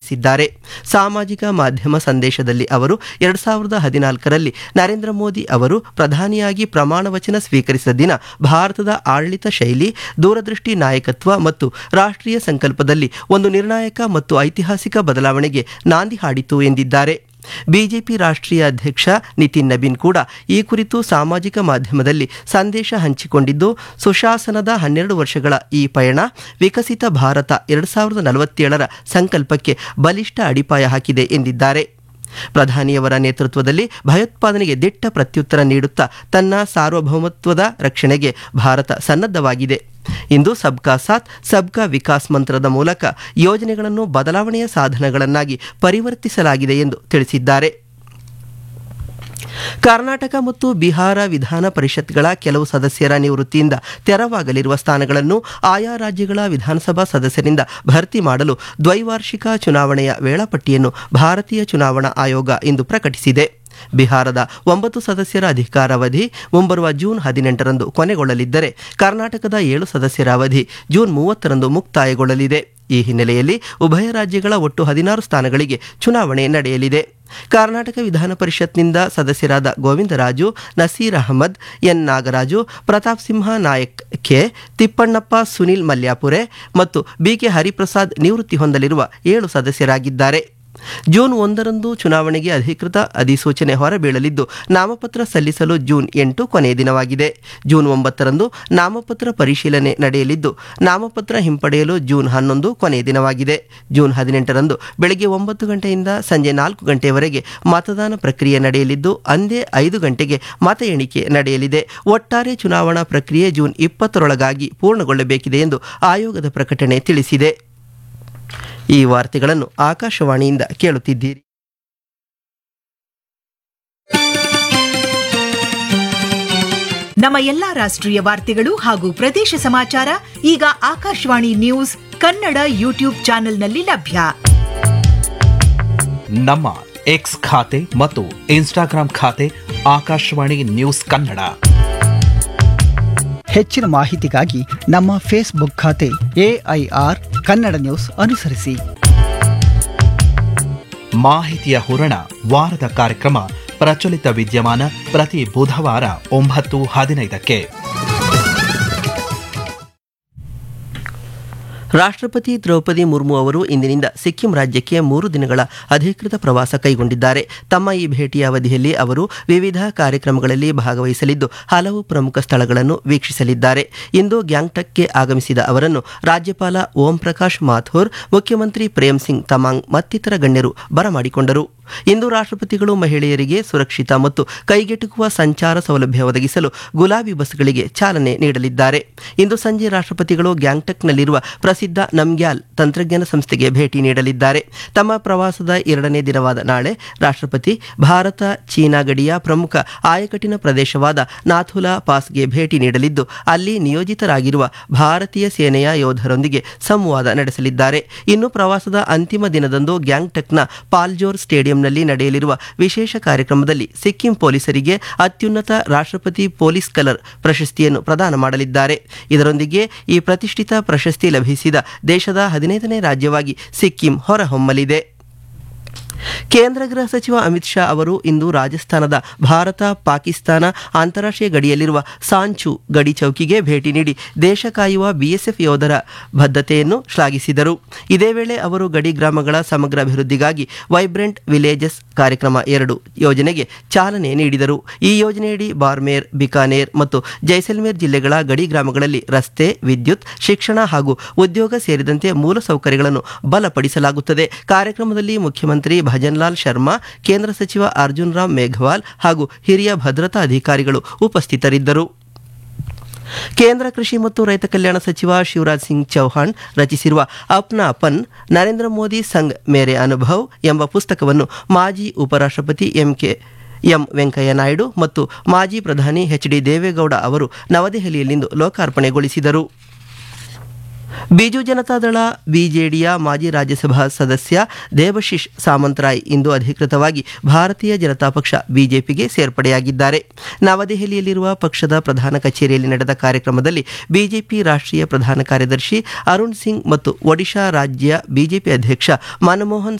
ತಿಳಿಸಿದ್ದಾರೆ ಸಾಮಾಜಿಕ ಮಾಧ್ಯಮ ಸಂದೇಶದಲ್ಲಿ ಅವರು ಎರಡ್ ಸಾವಿರದ ಹದಿನಾಲ್ಕರಲ್ಲಿ ನರೇಂದ್ರ ಮೋದಿ ಅವರು ಪ್ರಧಾನಿಯಾಗಿ ಪ್ರಮಾಣ ವಚನ ಸ್ವೀಕರಿಸಿದ ದಿನ ಭಾರತದ ಆಡಳಿತ ಶೈಲಿ ದೂರದೃಷ್ಟಿ ನಾಯಕತ್ವ ಮತ್ತು ರಾಷ್ಟ್ರೀಯ ಸಂಕಲ್ಪದಲ್ಲಿ ಒಂದು ನಿರ್ಣಾಯಕ ಮತ್ತು ಐತಿಹಾಸಿಕ ಬದಲಾವಣೆಗೆ ನಾಂದಿ ಹಾಡಿತು ಎಂದಿದ್ದಾರೆ ಬಿಜೆಪಿ ರಾಷ್ಟ್ರೀಯ ಅಧ್ಯಕ್ಷ ನಿತಿನ್ ನಬೀನ್ ಕೂಡ ಈ ಕುರಿತು ಸಾಮಾಜಿಕ ಮಾಧ್ಯಮದಲ್ಲಿ ಸಂದೇಶ ಹಂಚಿಕೊಂಡಿದ್ದು ಸುಶಾಸನದ ಹನ್ನೆರಡು ವರ್ಷಗಳ ಈ ಪಯಣ ವಿಕಸಿತ ಭಾರತ ಎರಡು ಸಾವಿರದ ನಲವತ್ತೇಳರ ಸಂಕಲ್ಪಕ್ಕೆ ಬಲಿಷ್ಠ ಅಡಿಪಾಯ ಹಾಕಿದೆ ಎಂದಿದ್ದಾರೆ ಪ್ರಧಾನಿಯವರ ನೇತೃತ್ವದಲ್ಲಿ ಭಯೋತ್ಪಾದನೆಗೆ ದಿಟ್ಟ ಪ್ರತ್ಯುತ್ತರ ನೀಡುತ್ತಾ ತನ್ನ ಸಾರ್ವಭೌಮತ್ವದ ರಕ್ಷಣೆಗೆ ಭಾರತ ಸನ್ನದ್ಧವಾಗಿದೆ ಇಂದು ಸಬ್ಕಾ ಸಾಥ್ ಸಬ್ಕಾ ವಿಕಾಸ್ ಮಂತ್ರದ ಮೂಲಕ ಯೋಜನೆಗಳನ್ನು ಬದಲಾವಣೆಯ ಸಾಧನಗಳನ್ನಾಗಿ ಪರಿವರ್ತಿಸಲಾಗಿದೆ ಎಂದು ತಿಳಿಸಿದ್ದಾರೆ ಕರ್ನಾಟಕ ಮತ್ತು ಬಿಹಾರ ವಿಧಾನ ಪರಿಷತ್ಗಳ ಕೆಲವು ಸದಸ್ಯರ ನಿವೃತ್ತಿಯಿಂದ ತೆರವಾಗಲಿರುವ ಸ್ಥಾನಗಳನ್ನು ಆಯಾ ರಾಜ್ಯಗಳ ವಿಧಾನಸಭಾ ಸದಸ್ಯರಿಂದ ಭರ್ತಿ ಮಾಡಲು ದ್ವೈವಾರ್ಷಿಕ ಚುನಾವಣೆಯ ವೇಳಾಪಟ್ಟಿಯನ್ನು ಭಾರತೀಯ ಚುನಾವಣಾ ಆಯೋಗ ಇಂದು ಪ್ರಕಟಿಸಿದೆ ಬಿಹಾರದ ಒಂಬತ್ತು ಸದಸ್ಯರ ಅಧಿಕಾರಾವಧಿ ಮುಂಬರುವ ಜೂನ್ ಹದಿನೆಂಟರಂದು ಕೊನೆಗೊಳ್ಳಲಿದ್ದರೆ ಕರ್ನಾಟಕದ ಏಳು ಸದಸ್ಯರ ಅವಧಿ ಜೂನ್ ಮೂವತ್ತರಂದು ಮುಕ್ತಾಯಗೊಳ್ಳಲಿದೆ ಈ ಹಿನ್ನೆಲೆಯಲ್ಲಿ ಉಭಯ ರಾಜ್ಯಗಳ ಒಟ್ಟು ಹದಿನಾರು ಸ್ಥಾನಗಳಿಗೆ ಚುನಾವಣೆ ನಡೆಯಲಿದೆ ಕರ್ನಾಟಕ ವಿಧಾನ ಪರಿಷತ್ನಿಂದ ಸದಸ್ಯರಾದ ಗೋವಿಂದರಾಜು ನಸೀರ್ ಅಹಮದ್ ಎನ್ ನಾಗರಾಜು ಪ್ರತಾಪ್ ಸಿಂಹ ನಾಯಕ್ ಕೆ ತಿಪ್ಪಣ್ಣಪ್ಪ ಸುನಿಲ್ ಮಲ್ಯಾಪುರೆ ಮತ್ತು ಬಿಕೆ ಹರಿಪ್ರಸಾದ್ ನಿವೃತ್ತಿ ಹೊಂದಲಿರುವ ಏಳು ಸದಸ್ಯರಾಗಿದ್ದಾರೆ ಜೂನ್ ಒಂದರಂದು ಚುನಾವಣೆಗೆ ಅಧಿಕೃತ ಅಧಿಸೂಚನೆ ಹೊರಬೀಳಲಿದ್ದು ನಾಮಪತ್ರ ಸಲ್ಲಿಸಲು ಜೂನ್ ಎಂಟು ಕೊನೆಯ ದಿನವಾಗಿದೆ ಜೂನ್ ಒಂಬತ್ತರಂದು ನಾಮಪತ್ರ ಪರಿಶೀಲನೆ ನಡೆಯಲಿದ್ದು ನಾಮಪತ್ರ ಹಿಂಪಡೆಯಲು ಜೂನ್ ಹನ್ನೊಂದು ಕೊನೆಯ ದಿನವಾಗಿದೆ ಜೂನ್ ಹದಿನೆಂಟರಂದು ಬೆಳಗ್ಗೆ ಒಂಬತ್ತು ಗಂಟೆಯಿಂದ ಸಂಜೆ ನಾಲ್ಕು ಗಂಟೆಯವರೆಗೆ ಮತದಾನ ಪ್ರಕ್ರಿಯೆ ನಡೆಯಲಿದ್ದು ಅಂದೇ ಐದು ಗಂಟೆಗೆ ಮತ ಎಣಿಕೆ ನಡೆಯಲಿದೆ ಒಟ್ಟಾರೆ ಚುನಾವಣಾ ಪ್ರಕ್ರಿಯೆ ಜೂನ್ ಇಪ್ಪತ್ತರೊಳಗಾಗಿ ಪೂರ್ಣಗೊಳ್ಳಬೇಕಿದೆ ಎಂದು ಆಯೋಗದ ಪ್ರಕಟಣೆ ತಿಳಿಸಿದೆ ಈ ವಾರ್ತೆಗಳನ್ನು ಆಕಾಶವಾಣಿಯಿಂದ ಕೇಳುತ್ತಿದ್ದೀರಿ ನಮ್ಮ ಎಲ್ಲಾ ರಾಷ್ಟ್ರೀಯ ವಾರ್ತೆಗಳು ಹಾಗೂ ಪ್ರದೇಶ ಸಮಾಚಾರ ಈಗ ಆಕಾಶವಾಣಿ ನ್ಯೂಸ್ ಕನ್ನಡ ಯೂಟ್ಯೂಬ್ ಚಾನೆಲ್ನಲ್ಲಿ ಲಭ್ಯ ನಮ್ಮ ಎಕ್ಸ್ ಖಾತೆ ಮತ್ತು ಇನ್ಸ್ಟಾಗ್ರಾಂ ಖಾತೆ ಆಕಾಶವಾಣಿ ನ್ಯೂಸ್ ಕನ್ನಡ ಹೆಚ್ಚಿನ ಮಾಹಿತಿಗಾಗಿ ನಮ್ಮ ಫೇಸ್ಬುಕ್ ಖಾತೆ ಎಐಆರ್ ಕನ್ನಡ ನ್ಯೂಸ್ ಅನುಸರಿಸಿ ಮಾಹಿತಿಯ ಹೂರಣ ವಾರದ ಕಾರ್ಯಕ್ರಮ ಪ್ರಚಲಿತ ವಿದ್ಯಮಾನ ಪ್ರತಿ ಬುಧವಾರ ಒಂಬತ್ತು ಹದಿನೈದಕ್ಕೆ ರಾಷ್ಟ್ರಪತಿ ದ್ರೌಪದಿ ಮುರ್ಮು ಅವರು ಇಂದಿನಿಂದ ಸಿಕ್ಕಿಂ ರಾಜ್ಯಕ್ಕೆ ಮೂರು ದಿನಗಳ ಅಧಿಕೃತ ಪ್ರವಾಸ ಕೈಗೊಂಡಿದ್ದಾರೆ ತಮ್ಮ ಈ ಭೇಟಿಯ ಅವಧಿಯಲ್ಲಿ ಅವರು ವಿವಿಧ ಕಾರ್ಯಕ್ರಮಗಳಲ್ಲಿ ಭಾಗವಹಿಸಲಿದ್ದು ಹಲವು ಪ್ರಮುಖ ಸ್ಥಳಗಳನ್ನು ವೀಕ್ಷಿಸಲಿದ್ದಾರೆ ಇಂದು ಗ್ಯಾಂಗ್ಟಕ್ಗೆ ಆಗಮಿಸಿದ ಅವರನ್ನು ರಾಜ್ಯಪಾಲ ಓಂ ಪ್ರಕಾಶ್ ಮಾಥುರ್ ಮುಖ್ಯಮಂತ್ರಿ ಪ್ರೇಮ್ ಸಿಂಗ್ ತಮಾಂಗ್ ಮತ್ತಿತರ ಗಣ್ಯರು ಬರಮಾಡಿಕೊಂಡರು ಇಂದು ರಾಷ್ಟ್ರಪತಿಗಳು ಮಹಿಳೆಯರಿಗೆ ಸುರಕ್ಷಿತ ಮತ್ತು ಕೈಗೆಟುಕುವ ಸಂಚಾರ ಸೌಲಭ್ಯ ಒದಗಿಸಲು ಗುಲಾಬಿ ಬಸ್ಗಳಿಗೆ ಚಾಲನೆ ನೀಡಲಿದ್ದಾರೆ ಇಂದು ಸಂಜೆ ರಾಷ್ಟ್ರಪತಿಗಳು ಗ್ಯಾಂಗ್ಟಕ್ನಲ್ಲಿರುವ ಪ್ರಸಿದ್ಧ ನಮ್ಗ್ಯಾಲ್ ತಂತ್ರಜ್ಞಾನ ಸಂಸ್ಥೆಗೆ ಭೇಟಿ ನೀಡಲಿದ್ದಾರೆ ತಮ್ಮ ಪ್ರವಾಸದ ಎರಡನೇ ದಿನವಾದ ನಾಳೆ ರಾಷ್ಟ್ರಪತಿ ಭಾರತ ಚೀನಾ ಗಡಿಯ ಪ್ರಮುಖ ಆಯಕಟ್ಟಿನ ಪ್ರದೇಶವಾದ ನಾಥುಲಾ ಪಾಸ್ಗೆ ಭೇಟಿ ನೀಡಲಿದ್ದು ಅಲ್ಲಿ ನಿಯೋಜಿತರಾಗಿರುವ ಭಾರತೀಯ ಸೇನೆಯ ಯೋಧರೊಂದಿಗೆ ಸಂವಾದ ನಡೆಸಲಿದ್ದಾರೆ ಇನ್ನು ಪ್ರವಾಸದ ಅಂತಿಮ ದಿನದಂದು ಗ್ಯಾಂಗ್ಟಕ್ನ ಪಾಲ್ಜೋರ್ ಸ್ಟೇಡಿಯಂನಲ್ಲಿ ನಡೆಯಲಿರುವ ವಿಶೇಷ ಕಾರ್ಯಕ್ರಮದಲ್ಲಿ ಸಿಕ್ಕಿಂ ಪೊಲೀಸರಿಗೆ ಅತ್ಯುನ್ನತ ರಾಷ್ಟ್ರಪತಿ ಪೊಲೀಸ್ ಕಲರ್ ಪ್ರಶಸ್ತಿಯನ್ನು ಪ್ರದಾನ ಮಾಡಲಿದ್ದಾರೆ ಇದರೊಂದಿಗೆ ಈ ಪ್ರತಿಷ್ಠಿತ ಪ್ರಶಸ್ತಿ ಲಭಿಸಿದ ದೇಶದ ಹದಿನೈದನೇ ರಾಜ್ಯವಾಗಿ ಸಿಕ್ಕಿಂ ಹೊರಹೊಮ್ಮಲಿದೆ ಕೇಂದ್ರ ಗೃಹ ಸಚಿವ ಅಮಿತ್ ಶಾ ಅವರು ಇಂದು ರಾಜಸ್ಥಾನದ ಭಾರತ ಪಾಕಿಸ್ತಾನ ಅಂತಾರಾಷ್ಟ್ರೀಯ ಗಡಿಯಲ್ಲಿರುವ ಸಾಂಚು ಗಡಿ ಚೌಕಿಗೆ ಭೇಟಿ ನೀಡಿ ದೇಶ ಕಾಯುವ ಬಿಎಸ್ಎಫ್ ಯೋಧರ ಬದ್ಧತೆಯನ್ನು ಶ್ಲಾಘಿಸಿದರು ಇದೇ ವೇಳೆ ಅವರು ಗಡಿ ಗ್ರಾಮಗಳ ಸಮಗ್ರ ಅಭಿವೃದ್ಧಿಗಾಗಿ ವೈಬ್ರೆಂಟ್ ವಿಲೇಜಸ್ ಕಾರ್ಯಕ್ರಮ ಎರಡು ಯೋಜನೆಗೆ ಚಾಲನೆ ನೀಡಿದರು ಈ ಯೋಜನೆಯಡಿ ಬಾರ್ಮೇರ್ ಬಿಕಾನೇರ್ ಮತ್ತು ಜೈಸಲ್ಮೇರ್ ಜಿಲ್ಲೆಗಳ ಗಡಿ ಗ್ರಾಮಗಳಲ್ಲಿ ರಸ್ತೆ ವಿದ್ಯುತ್ ಶಿಕ್ಷಣ ಹಾಗೂ ಉದ್ಯೋಗ ಸೇರಿದಂತೆ ಮೂಲಸೌಕರ್ಯಗಳನ್ನು ಬಲಪಡಿಸಲಾಗುತ್ತದೆ ಕಾರ್ಯಕ್ರಮದಲ್ಲಿ ಮುಖ್ಯಮಂತ್ರಿ ಭಜನ್ಲಾಲ್ ಶರ್ಮಾ ಕೇಂದ್ರ ಸಚಿವ ಅರ್ಜುನ್ ರಾಮ್ ಮೇಘವಾಲ್ ಹಾಗೂ ಹಿರಿಯ ಭದ್ರತಾ ಅಧಿಕಾರಿಗಳು ಉಪಸ್ಥಿತರಿದ್ದರು ಕೇಂದ್ರ ಕೃಷಿ ಮತ್ತು ರೈತ ಕಲ್ಯಾಣ ಸಚಿವ ಶಿವರಾಜ್ ಸಿಂಗ್ ಚೌಹಾಣ್ ರಚಿಸಿರುವ ಅಪ್ನಾ ಅಪನ್ ನರೇಂದ್ರ ಮೋದಿ ಸಂಗ್ ಮೇರೆ ಅನುಭವ್ ಎಂಬ ಪುಸ್ತಕವನ್ನು ಮಾಜಿ ಉಪರಾಷ್ಟ್ರಪತಿ ಎಂಕೆ ಎಂ ವೆಂಕಯ್ಯ ನಾಯ್ಡು ಮತ್ತು ಮಾಜಿ ಪ್ರಧಾನಿ ಎಚ್ ಡಿ ದೇವೇಗೌಡ ಅವರು ನವದೆಹಲಿಯಲ್ಲಿಂದು ಲೋಕಾರ್ಪಣೆಗೊಳಿಸಿದರು ಬಿಜು ಜನತಾದಳ ಬಿಜೆಡಿಯ ಮಾಜಿ ರಾಜ್ಯಸಭಾ ಸದಸ್ಯ ದೇವಶಿಶ್ ಸಾಮಂತರಾಯ್ ಇಂದು ಅಧಿಕೃತವಾಗಿ ಭಾರತೀಯ ಜನತಾ ಪಕ್ಷ ಬಿಜೆಪಿಗೆ ಸೇರ್ಪಡೆಯಾಗಿದ್ದಾರೆ ನವದೆಹಲಿಯಲ್ಲಿರುವ ಪಕ್ಷದ ಪ್ರಧಾನ ಕಚೇರಿಯಲ್ಲಿ ನಡೆದ ಕಾರ್ಯಕ್ರಮದಲ್ಲಿ ಬಿಜೆಪಿ ರಾಷ್ಟ್ರೀಯ ಪ್ರಧಾನ ಕಾರ್ಯದರ್ಶಿ ಅರುಣ್ ಸಿಂಗ್ ಮತ್ತು ಒಡಿಶಾ ರಾಜ್ಯ ಬಿಜೆಪಿ ಅಧ್ಯಕ್ಷ ಮನಮೋಹನ್